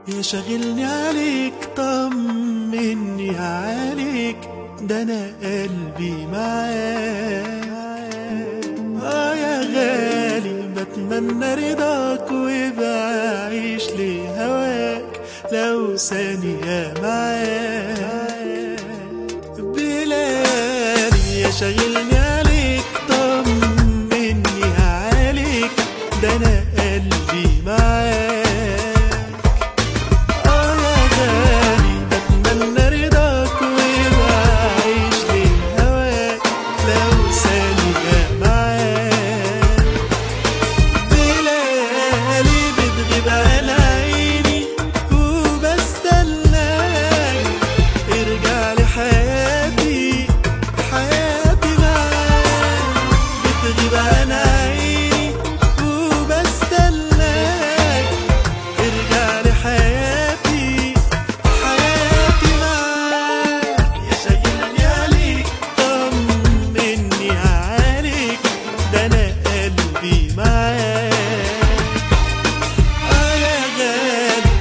يا شاغلني عليك طمني عليك ده انا قلبي معاك اه يا غالي بتمنى رضاك وبعيش لهواك لو ثانية معاك بلالي يا شاغلني عليك طمني عليك ده انا قلبي معاك اه يا غالي بتمنى رضاك وبعيش لهواك لو ثانية معاك بلالي بتغيب على عيني وبستناك ارجع لي حياتي حياتي معاك بتغيب على عيني وبستناك ارجع لي حياتي حياتي معاك يا شاغلني عليك طمني عليك ده انا قلبي معاك اه يا غالي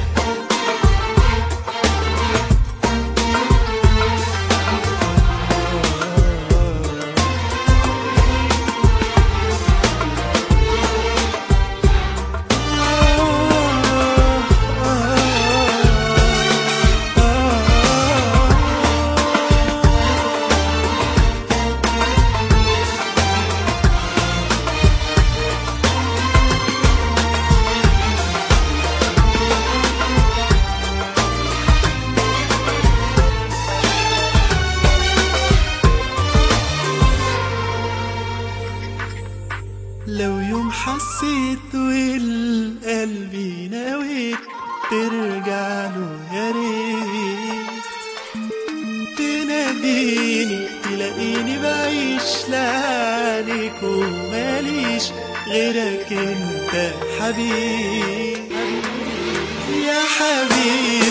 لو يوم حسيت والقلب نويت ترجع له يا ريت تناديني تلاقيني بعيش لعنيك وماليش غيرك انت حبيب يا حبيبي